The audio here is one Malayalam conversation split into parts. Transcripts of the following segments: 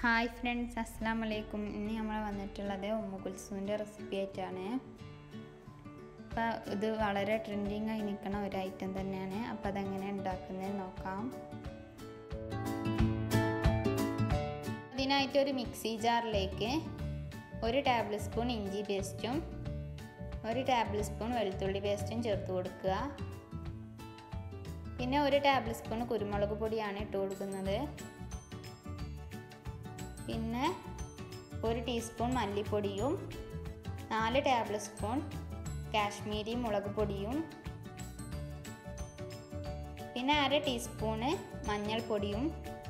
ഹായ് ഫ്രണ്ട്സ് അസ്സാം വലൈക്കും ഇന്ന് നമ്മൾ വന്നിട്ടുള്ളത് ഉമ്മ കുൽസുവിൻ്റെ റെസിപ്പി ആയിട്ടാണ് അപ്പോൾ ഇത് വളരെ ട്രെൻഡിങ് ആയി നിൽക്കുന്ന ഒരു ഐറ്റം തന്നെയാണ് അപ്പോൾ അതെങ്ങനെ ഉണ്ടാക്കുന്നത് നോക്കാം അതിനായിട്ട് ഒരു മിക്സി ജാറിലേക്ക് ഒരു ടേബിൾ സ്പൂൺ ഇഞ്ചി പേസ്റ്റും ഒരു ടേബിൾ സ്പൂൺ വെളുത്തുള്ളി പേസ്റ്റും ചേർത്ത് കൊടുക്കുക പിന്നെ ഒരു ടേബിൾ സ്പൂൺ കുരുമുളക് പൊടിയാണ് ഇട്ട് കൊടുക്കുന്നത് പിന്നെ ഒരു ടീസ്പൂൺ മല്ലിപ്പൊടിയും നാല് ടേബിൾ സ്പൂൺ കാശ്മീരി മുളക് പൊടിയും പിന്നെ അര ടീസ്പൂണ് മഞ്ഞൾപ്പൊടിയും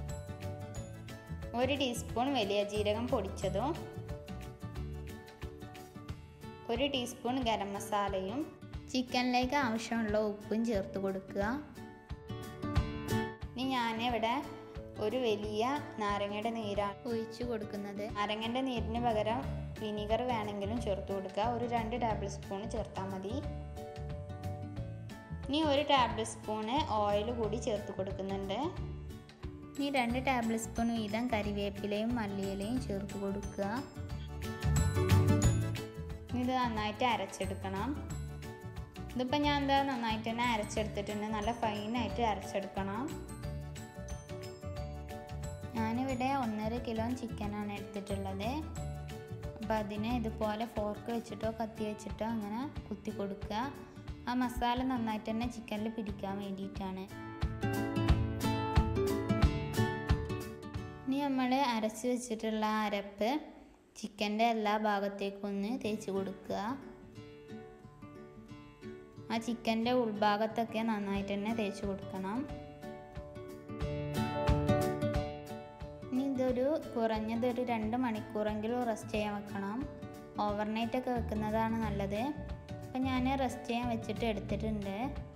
ഒരു ടീസ്പൂൺ വലിയ ജീരകം പൊടിച്ചതും ഒരു ടീസ്പൂൺ ഗരം മസാലയും ചിക്കനിലേക്ക് ആവശ്യമുള്ള ഉപ്പും ചേർത്ത് കൊടുക്കുക ഇനി ഞാനിവിടെ ഒരു വലിയ നാരങ്ങയുടെ നീരാണ് ഒഴിച്ചു കൊടുക്കുന്നത് നാരങ്ങൻ്റെ നീരിന് പകരം വിനീഗർ വേണമെങ്കിലും ചേർത്ത് കൊടുക്കുക ഒരു രണ്ട് ടേബിൾ സ്പൂൺ ചേർത്താൽ മതി ഇനി ഒരു ടേബിൾ സ്പൂണ് ഓയിൽ കൂടി ചേർത്ത് കൊടുക്കുന്നുണ്ട് ഇനി രണ്ട് ടേബിൾ സ്പൂൺ വീതം കരിവേപ്പിലയും മല്ലിയിലയും ചേർത്ത് കൊടുക്കുക ഇത് നന്നായിട്ട് അരച്ചെടുക്കണം ഇതിപ്പോൾ ഞാൻ എന്താ നന്നായിട്ട് തന്നെ അരച്ചെടുത്തിട്ടുണ്ട് നല്ല ഫൈനായിട്ട് അരച്ചെടുക്കണം ഞാനിവിടെ ഒന്നര കിലോ ചിക്കനാണ് എടുത്തിട്ടുള്ളത് അപ്പോൾ അതിനെ ഇതുപോലെ ഫോർക്ക് വെച്ചിട്ടോ കത്തി വെച്ചിട്ടോ അങ്ങനെ കുത്തി കൊടുക്കുക ആ മസാല നന്നായിട്ട് തന്നെ ചിക്കനിൽ പിടിക്കാൻ വേണ്ടിയിട്ടാണ് ഇനി നമ്മൾ അരച്ച് വെച്ചിട്ടുള്ള അരപ്പ് ചിക്കൻ്റെ എല്ലാ ഭാഗത്തേക്കും ഒന്ന് തേച്ച് കൊടുക്കുക ആ ചിക്കൻ്റെ ഉൾഭാഗത്തൊക്കെ നന്നായിട്ട് തന്നെ തേച്ച് കൊടുക്കണം ഇനി ഇതൊരു കുറഞ്ഞത് ഒരു രണ്ട് മണിക്കൂറെങ്കിലും റെസ്റ്റ് ചെയ്യാൻ വെക്കണം ഓവർനൈറ്റ് ഒക്കെ വെക്കുന്നതാണ് നല്ലത് അപ്പം ഞാൻ റെസ്റ്റ് ചെയ്യാൻ വെച്ചിട്ട് എടുത്തിട്ടുണ്ട്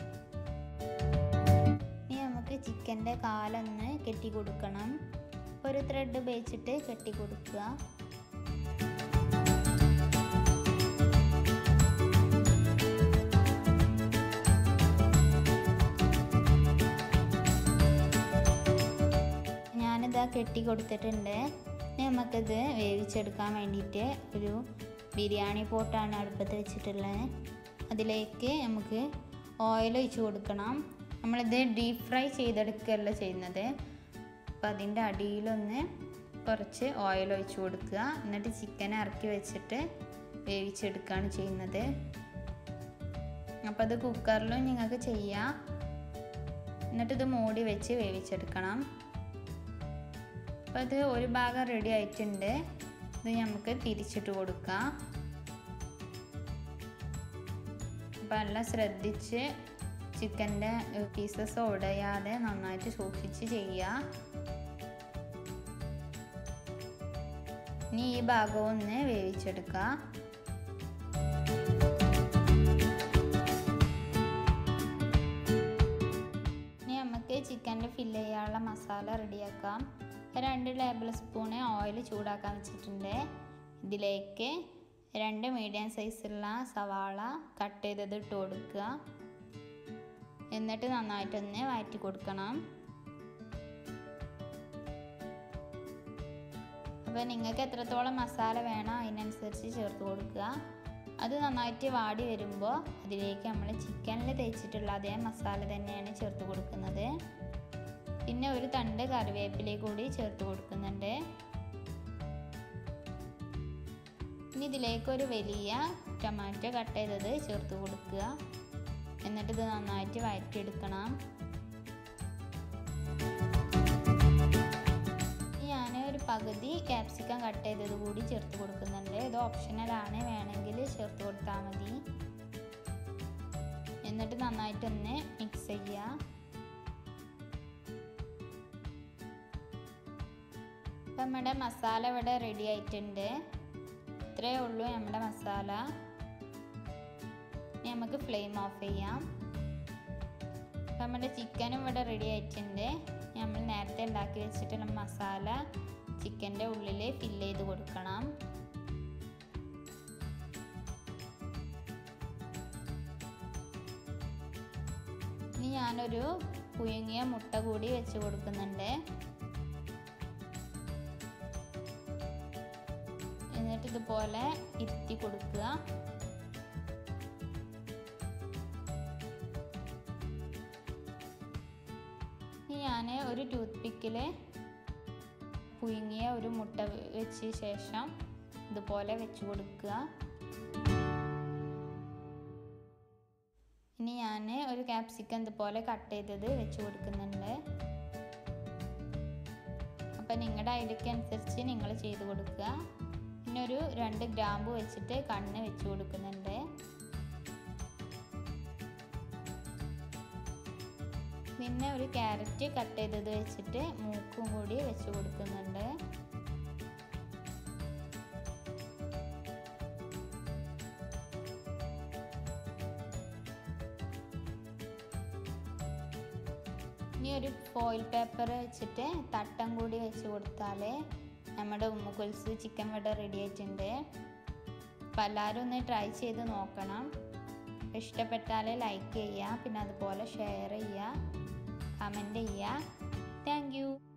ഇനി നമുക്ക് ചിക്കൻ്റെ കാലൊന്ന് കെട്ടി കൊടുക്കണം ഒരു ത്രെഡ് ഉപയോഗിച്ചിട്ട് കെട്ടി കൊടുക്കുക ഞാനിതാ കെട്ടി കൊടുത്തിട്ടുണ്ട് നമുക്കിത് വേവിച്ചെടുക്കാൻ വേണ്ടിയിട്ട് ഒരു ബിരിയാണി പോട്ടാണ് അടുപ്പത്ത് വെച്ചിട്ടുള്ളത് അതിലേക്ക് നമുക്ക് ഓയിൽ ഒഴിച്ച് കൊടുക്കണം നമ്മളിത് ഡീപ്പ് ഫ്രൈ ചെയ്തെടുക്കുകയല്ല ചെയ്യുന്നത് അപ്പോൾ അതിൻ്റെ അടിയിലൊന്ന് കുറച്ച് ഓയിൽ ഒഴിച്ച് കൊടുക്കുക എന്നിട്ട് ചിക്കൻ ഇറക്കി വെച്ചിട്ട് വേവിച്ചെടുക്കുകയാണ് ചെയ്യുന്നത് അപ്പോൾ അത് കുക്കറിലും നിങ്ങൾക്ക് ചെയ്യാം എന്നിട്ട് ഇത് മൂടി വെച്ച് വേവിച്ചെടുക്കണം അപ്പോൾ അത് ഒരു ഭാഗം റെഡി ആയിട്ടുണ്ട് ഇത് നമുക്ക് തിരിച്ചിട്ട് കൊടുക്കാം അപ്പോൾ എല്ലാം ശ്രദ്ധിച്ച് ചിക്കൻ്റെ പീസസ് ഉടയാതെ നന്നായിട്ട് സൂക്ഷിച്ച് ചെയ്യുക ഇനി ഈ ഭാഗം ഒന്ന് വേവിച്ചെടുക്കുക ഇനി നമുക്ക് ചിക്കനിൽ ഫില്ല് ചെയ്യാനുള്ള മസാല റെഡിയാക്കാം രണ്ട് ടേബിൾ സ്പൂണ് ഓയിൽ ചൂടാക്കാൻ വെച്ചിട്ടുണ്ട് ഇതിലേക്ക് രണ്ട് മീഡിയം സൈസുള്ള സവാള കട്ട് ചെയ്തത് ഇട്ട് കൊടുക്കുക എന്നിട്ട് നന്നായിട്ടൊന്ന് വഴറ്റി കൊടുക്കണം അപ്പോൾ നിങ്ങൾക്ക് എത്രത്തോളം മസാല വേണോ അതിനനുസരിച്ച് ചേർത്ത് കൊടുക്കുക അത് നന്നായിട്ട് വാടി വരുമ്പോൾ അതിലേക്ക് നമ്മൾ ചിക്കനിൽ തേച്ചിട്ടുള്ള അതേ മസാല തന്നെയാണ് ചേർത്ത് കൊടുക്കുന്നത് പിന്നെ ഒരു തണ്ട് കറിവേപ്പില കൂടി ചേർത്ത് കൊടുക്കുന്നുണ്ട് ഇനി ഇതിലേക്ക് ഒരു വലിയ ടൊമാറ്റോ കട്ട് ചെയ്തത് ചേർത്ത് കൊടുക്കുക എന്നിട്ട് ഇത് നന്നായിട്ട് വഴറ്റിയെടുക്കണം ഞാൻ ഒരു പകുതി ക്യാപ്സിക്കം കട്ട് ചെയ്തത് കൂടി ചേർത്ത് കൊടുക്കുന്നുണ്ട് ഇത് ഓപ്ഷണലാണ് വേണമെങ്കിൽ ചേർത്ത് കൊടുത്താൽ മതി എന്നിട്ട് നന്നായിട്ടൊന്ന് മിക്സ് ചെയ്യുക ഇപ്പം നമ്മുടെ മസാല ഇവിടെ റെഡി ആയിട്ടുണ്ട് ഇത്രയേ ഉള്ളൂ നമ്മുടെ മസാല ഇനി നമുക്ക് ഫ്ലെയിം ഓഫ് ചെയ്യാം അപ്പം നമ്മുടെ ചിക്കനും ഇവിടെ റെഡി ആയിട്ടുണ്ട് നമ്മൾ നേരത്തെ ഉണ്ടാക്കി വെച്ചിട്ടുള്ള മസാല ചിക്കൻ്റെ ഉള്ളിൽ ഫില്ല് ചെയ്ത് കൊടുക്കണം ഇനി ഞാനൊരു പുഴുങ്ങിയ മുട്ട കൂടി വെച്ച് കൊടുക്കുന്നുണ്ട് ഇതുപോലെ ഇരുത്തി കൊടുക്കുക ഇനി ഞാൻ ഒരു ടൂത്ത് പിക്കിൽ പുഴുങ്ങിയ ഒരു മുട്ട വെച്ച ശേഷം ഇതുപോലെ വെച്ച് കൊടുക്കുക ഇനി ഞാൻ ഒരു ക്യാപ്സിക്കം ഇതുപോലെ കട്ട് ചെയ്തത് വെച്ച് കൊടുക്കുന്നുണ്ട് അപ്പം നിങ്ങളുടെ ഐഡിയക്ക് അനുസരിച്ച് നിങ്ങൾ ചെയ്ത് കൊടുക്കുക പിന്നെ ഒരു രണ്ട് ഗ്രാമ്പ് വെച്ചിട്ട് കണ്ണ് വെച്ച് കൊടുക്കുന്നുണ്ട് പിന്നെ ഒരു ക്യാരറ്റ് കട്ട് ചെയ്തത് വെച്ചിട്ട് മൂക്കും കൂടി വെച്ച് കൊടുക്കുന്നുണ്ട് ഇനി ഒരു ഫോയിൽ പേപ്പർ വെച്ചിട്ട് തട്ടം കൂടി വെച്ച് കൊടുത്താൽ നമ്മുടെ ഉമ്മുക്കുൽസ് ചിക്കൻ വട റെഡി ആയിട്ടുണ്ട് അപ്പം എല്ലാവരും ഒന്ന് ട്രൈ ചെയ്ത് നോക്കണം ഇഷ്ടപ്പെട്ടാൽ ലൈക്ക് ചെയ്യുക പിന്നെ അതുപോലെ ഷെയർ ചെയ്യുക കമൻറ്റ് ചെയ്യുക താങ്ക്